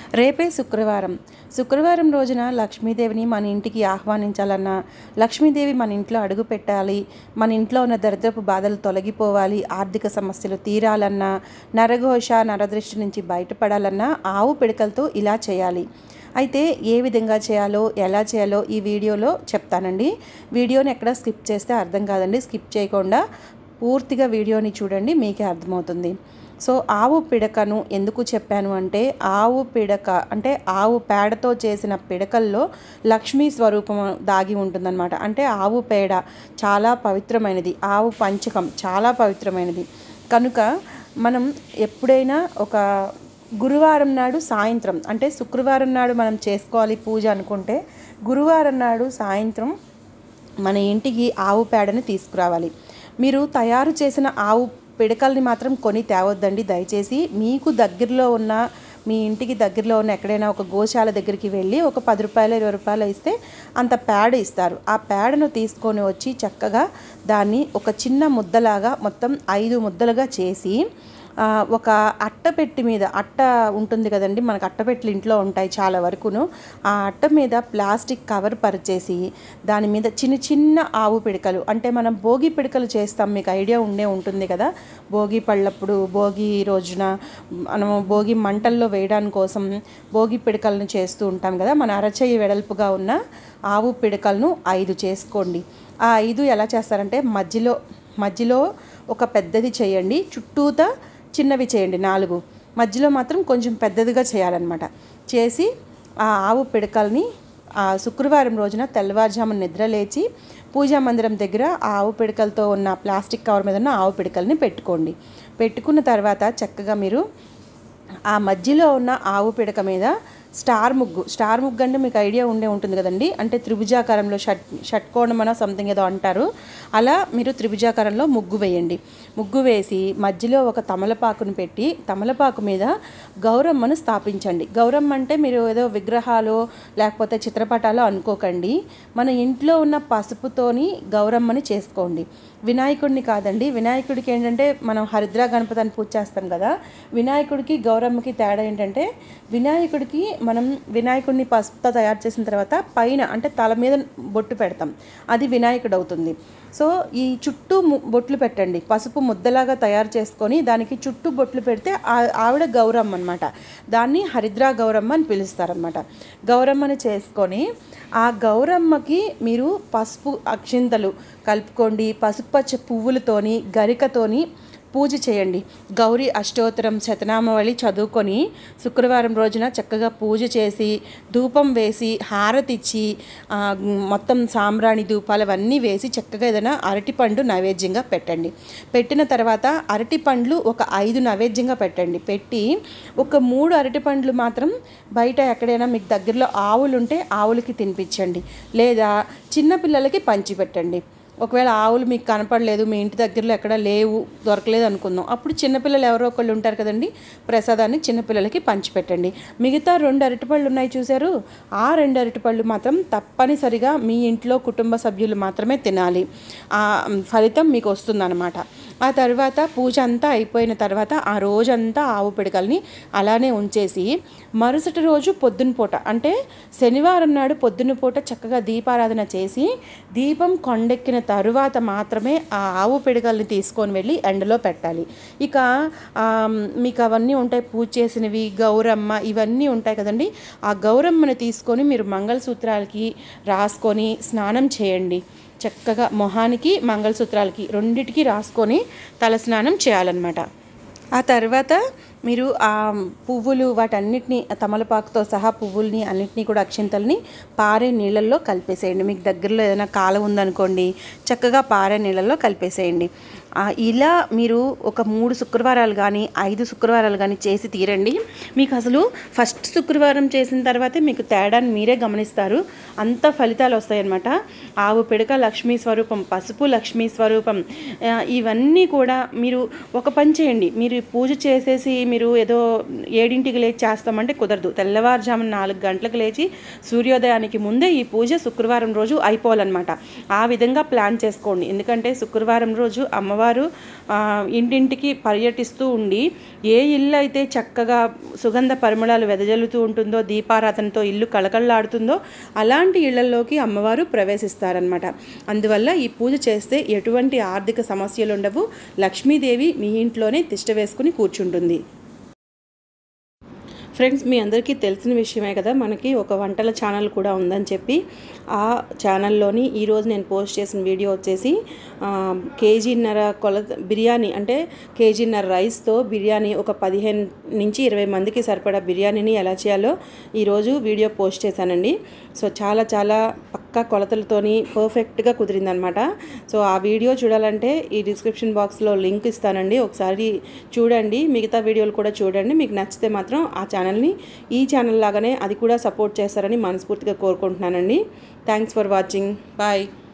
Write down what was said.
రేపే శుక్రవారం శుక్రవారం రోజున లక్ష్మీదేవిని మన ఇంటికి ఆహ్వానించాలన్నా లక్ష్మీదేవి మన ఇంట్లో అడుగు పెట్టాలి మన ఇంట్లో ఉన్న దరిద్రపు బాధలు తొలగిపోవాలి ఆర్థిక సమస్యలు తీరాలన్నా నరఘోష నరదృష్టి నుంచి బయటపడాలన్నా ఆవు పిడకలతో ఇలా చేయాలి అయితే ఏ విధంగా చేయాలో ఎలా చేయాలో ఈ వీడియోలో చెప్తానండి వీడియోని ఎక్కడ స్కిప్ చేస్తే అర్థం కాదండి స్కిప్ చేయకుండా పూర్తిగా వీడియోని చూడండి మీకే అర్థమవుతుంది సో ఆవు పిడకను ఎందుకు చెప్పాను అంటే ఆవు పిడక అంటే ఆవు పేడతో చేసిన పిడకల్లో లక్ష్మీ స్వరూపం దాగి ఉంటుందన్నమాట అంటే ఆవు పేడ చాలా పవిత్రమైనది ఆవు పంచకం చాలా పవిత్రమైనది కనుక మనం ఎప్పుడైనా ఒక గురువారం నాడు సాయంత్రం అంటే శుక్రవారం నాడు మనం చేసుకోవాలి పూజ అనుకుంటే గురువారం నాడు సాయంత్రం మన ఇంటికి ఆవు పేడని తీసుకురావాలి మీరు తయారు చేసిన ఆవు పిడకల్ని మాత్రం కొని తేవద్దండి దయచేసి మీకు దగ్గరలో ఉన్న మీ ఇంటికి దగ్గరలో ఉన్న ఎక్కడైనా ఒక గోశాల దగ్గరికి వెళ్ళి ఒక పది రూపాయలు ఇరవై రూపాయలు ఇస్తే అంత పేడ ఇస్తారు ఆ పేడను తీసుకొని వచ్చి చక్కగా దాన్ని ఒక చిన్న ముద్దలాగా మొత్తం ఐదు ముద్దలుగా చేసి ఆ, ఒక అట్టపెట్టి మీద అట్ట ఉంటుంది కదండి మనకు అట్టపెట్టెలు ఇంట్లో ఉంటాయి చాలా వరకును ఆ అట్ట మీద ప్లాస్టిక్ కవర్ పరిచేసి దాని మీద చిన్న చిన్న ఆవు పిడకలు అంటే మనం భోగి పిడకలు చేస్తాం మీకు ఐడియా ఉండే ఉంటుంది కదా భోగి పళ్ళప్పుడు భోగి రోజున మనము భోగి మంటల్లో వేయడానికి కోసం భోగి పిడకలను చేస్తూ ఉంటాం కదా మన అరచేయి వెడల్పుగా ఉన్న ఆవు పిడకలను ఐదు చేసుకోండి ఆ ఐదు ఎలా చేస్తారంటే మధ్యలో మధ్యలో ఒక పెద్దది చేయండి చుట్టూతా చిన్నవి చేయండి నాలుగు మధ్యలో మాత్రం కొంచెం పెద్దదిగా చేయాలన్నమాట చేసి ఆ ఆవు పిడకల్ని ఆ శుక్రవారం రోజున తెల్లవారుజామున నిద్ర లేచి పూజా మందిరం దగ్గర ఆ ఆవు పిడకలతో ఉన్న ప్లాస్టిక్ కవర్ మీద ఉన్న ఆవు పిడకల్ని పెట్టుకోండి పెట్టుకున్న తర్వాత చక్కగా మీరు ఆ మధ్యలో ఉన్న ఆవు పిడక మీద స్టార్ ముగ్గు స్టార్ ముగ్గు అంటే మీకు ఐడియా ఉండే ఉంటుంది కదండి అంటే త్రిభుజాకారంలో షట్ షట్కోణం అన సంథింగ్ ఏదో అంటారు అలా మీరు త్రిభుజాకారంలో ముగ్గు వేయండి ముగ్గు వేసి మధ్యలో ఒక తమలపాకును పెట్టి తమలపాకు మీద గౌరమ్మను స్థాపించండి గౌరమ్మ అంటే మీరు ఏదో విగ్రహాలు లేకపోతే చిత్రపటాలు అనుకోకండి మన ఇంట్లో ఉన్న పసుపుతోని గౌరమ్మని చేసుకోండి వినాయకుడిని కాదండి వినాయకుడికి ఏంటంటే మనం హరిద్రా గణపతి అని పూజ చేస్తాం కదా వినాయకుడికి గౌరమ్మకి తేడా ఏంటంటే వినాయకుడికి మనం వినాయకుడిని పసుపుతో తయారు చేసిన తర్వాత పైన అంటే తల మీద బొట్టు పెడతాం అది వినాయకుడు అవుతుంది సో ఈ చుట్టూ ము- బొట్లు పెట్టండి పసుపు ముద్దలాగా తయారు చేసుకొని దానికి చుట్టూ బొట్లు పెడితే ఆ- ఆవిడ గౌరమ్మ అనమాట దాన్ని హరిద్రా గౌరమ్మ అని పిలుస్తారనమాట గౌరమ్మని చేసుకొని ఆ గౌరమ్మకి మీరు పసుపు అక్షింతలు కలుపుకోండి పసుపచ్చ పువ్వులతోని గరికతోని పూజ చేయండి గౌరీ అష్టోత్తరం శతనామవళి చదువుకొని శుక్రవారం రోజున చక్కగా పూజ చేసి ధూపం వేసి హారతిచ్చి ఆ, మొత్తం సాంబ్రాణి ధూపాలు అవన్నీ వేసి చక్కగా ఏదైనా అరటిపండు నైవేద్యంగా పెట్టండి పెట్టిన తర్వాత అరటి పండ్లు ఒక ఐదు నైవేద్యంగా పెట్టండి పెట్టి ఒక మూడు అరటి పండ్లు మాత్రం బయట ఎక్కడైనా మీకు దగ్గరలో ఆవులు ఉంటే ఆవులకి తినిపించండి లేదా చిన్నపిల్లలకి పంచి పెట్టండి ఒకవేళ ఆవులు మీకు కనపడలేదు మీ ఇంటి దగ్గరలో ఎక్కడ లేవు దొరకలేదు అనుకుందాం అప్పుడు చిన్నపిల్లలు ఎవరో ఒకళ్ళు ఉంటారు కదండి ప్రసాదాన్ని చిన్నపిల్లలకి పంచిపెట్టండి మిగతా రెండు అరటిపళ్ళు ఉన్నాయి చూశారు ఆ రెండు అరటిపళ్ళు మాత్రం తప్పనిసరిగా మీ ఇంట్లో కుటుంబ సభ్యులు మాత్రమే తినాలి ఆ ఫలితం మీకు వస్తుందన్నమాట ఆ తర్వాత పూజ అంతా అయిపోయిన తర్వాత ఆ రోజంతా ఆవు పిడకల్ని అలానే ఉంచేసి మరుసటి రోజు పొద్దున పూట అంటే శనివారం నాడు పొద్దున పూట చక్కగా దీపారాధన చేసి దీపం కొండెక్కిన తరువాత మాత్రమే ఆ ఆవు పిడకల్ని తీసుకొని వెళ్ళి ఎండలో పెట్టాలి ఇక ఆ, మీకు అవన్నీ ఉంటాయి పూజ చేసినవి గౌరమ్మ ఇవన్నీ ఉంటాయి కదండి ఆ గౌరమ్మని తీసుకొని మీరు మంగళసూత్రాలకి రాసుకొని స్నానం చేయండి చక్కగా మొహానికి మంగళసూత్రాలకి రెండిటికి రాసుకొని తలస్నానం చేయాలన్నమాట ఆ తర్వాత మీరు ఆ పువ్వులు వాటన్నిటిని తమలపాకుతో సహా పువ్వుల్ని అన్నిటినీ కూడా అక్షింతల్ని పారే నీళ్ళల్లో కలిపేసేయండి మీకు దగ్గరలో ఏదైనా కాలం ఉందనుకోండి చక్కగా పారే నీళ్ళల్లో కలిపేసేయండి ఆ, ఇలా మీరు ఒక మూడు శుక్రవారాలు కానీ ఐదు శుక్రవారాలు కానీ చేసి తీరండి మీకు అసలు ఫస్ట్ శుక్రవారం చేసిన తర్వాతే మీకు తేడాన్ని మీరే గమనిస్తారు అంత ఫలితాలు వస్తాయన్నమాట ఆవు పిడక లక్ష్మీ స్వరూపం పసుపు లక్ష్మీ స్వరూపం ఆ, ఇవన్నీ కూడా మీరు ఒక పని చేయండి మీరు పూజ చేసేసి మీరు ఏదో ఏడింటికి లేచి చేస్తామంటే కుదరదు తెల్లవారుజామున నాలుగు గంటలకు లేచి సూర్యోదయానికి ముందే ఈ పూజ శుక్రవారం రోజు అయిపోవాలన్నమాట ఆ విధంగా ప్లాన్ చేసుకోండి ఎందుకంటే శుక్రవారం రోజు అమ్మవారు అమ్మవారు ఆ, ఇంటింటికి పర్యటిస్తూ ఉండి ఏ ఇల్లు అయితే చక్కగా సుగంధ పరిమళాలు వెదజల్లుతూ ఉంటుందో దీపారాధనతో ఇల్లు కళకళలాడుతుందో అలాంటి ఇళ్లలోకి అమ్మవారు ప్రవేశిస్తారనమాట అందువల్ల ఈ పూజ చేస్తే ఎటువంటి ఆర్థిక సమస్యలు ఉండవు లక్ష్మీదేవి మీ ఇంట్లోనే తిష్ట వేసుకుని కూర్చుంటుంది ఫ్రెండ్స్ మీ అందరికీ తెలిసిన విషయమే కదా మనకి ఒక వంటల ఛానల్ కూడా ఉందని చెప్పి ఆ ఛానల్లోని ఈరోజు నేను పోస్ట్ చేసిన వీడియో వచ్చేసి ఆ, కేజీన్నర కొలత బిర్యానీ అంటే కేజీన్నర రైస్తో బిర్యానీ ఒక పదిహేను నుంచి ఇరవై మందికి సరిపడా బిర్యానీని ఎలా చేయాలో ఈరోజు వీడియో పోస్ట్ చేశానండి సో చాలా చాలా పక్కా కొలతలతోని పర్ఫెక్ట్గా కుదిరిందనమాట సో ఆ వీడియో చూడాలంటే ఈ డిస్క్రిప్షన్ బాక్స్లో లింక్ ఇస్తానండి ఒకసారి చూడండి మిగతా వీడియోలు కూడా చూడండి మీకు నచ్చితే మాత్రం ఆ ఛానల్ని ఈ ఛానల్ లాగానే అది కూడా సపోర్ట్ చేస్తారని మనస్ఫూర్తిగా కోరుకుంటున్నానండి థ్యాంక్స్ ఫర్ వాచింగ్ బాయ్